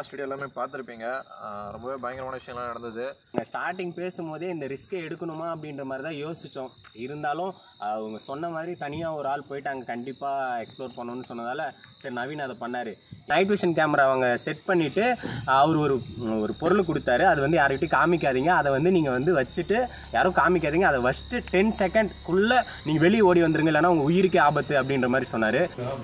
last video எல்லாமே பார்த்துருப்பீங்க ஆஹ் ரொம்பவே பயங்கரமான விஷயம்லாம் நடந்தது நாங்கள் ஸ்டார்டிங் பேசும்போதே இந்த ரிஸ்க்கை எடுக்கணுமா அப்படின்ற மாதிரி தான் யோசித்தோம் இருந்தாலும் அவங்க சொன்ன மாதிரி தனியாக ஒரு ஆள் போயிட்டு அங்கே கண்டிப்பாக எக்ஸ்ப்ளோர் பண்ணணும்னு சொன்னதால் சரி நவீன் அதை பண்ணார் நைட் விஷன் கேமரா அவங்க செட் பண்ணிவிட்டு அவர் ஒரு ஒரு பொருள் கொடுத்தாரு அது வந்து யார்கிட்டயும் காமிக்காதீங்க அதை வந்து நீங்கள் வந்து வச்சுட்டு யாரும் காமிக்காதீங்க அதை ஃபஸ்ட்டு டென் செகண்ட்குள்ளே நீங்கள் வெளியே ஓடி வந்துருங்க இல்லைன்னா உங்கள் உயிருக்கே ஆபத்து அப்படின்ற மாதிரி சொன்னார்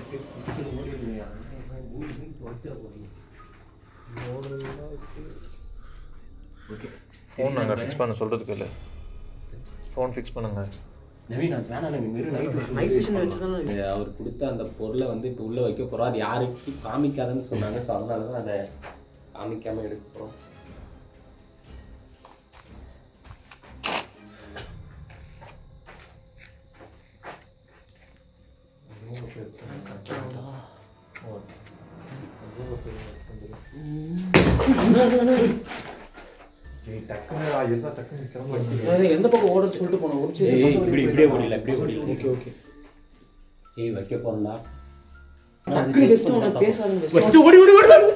ஃபோன் நாங்கள் ஃபிக்ஸ் பண்ண சொல்கிறதுக்கு இல்லை ஃபோன் ஃபிக்ஸ் பண்ணுங்க நவீன் அது வேணாம் நீ வெறும் நைட் விஷன் நைட் விஷன் வச்சு அவர் கொடுத்த அந்த பொருளை வந்து இப்போ உள்ளே வைக்க போகிறோம் அது யாருக்கும் காமிக்காதுன்னு சொன்னாங்க ஸோ அதனால தான் அதை காமிக்காமல் எடுக்க போகிறோம் எந்த பக்கம் ஓடுறது சொல்லிட்டு போனோம் ஒரு சரி ஏய் இப்படி இப்படியே ஓடில இப்படியே ஓடில ஓகே ஓகே ஏய் வைக்க போறா டக்குனு வெஸ்ட் பேசாதுங்க ஃபர்ஸ்ட் ஓடி ஓடி ஓடி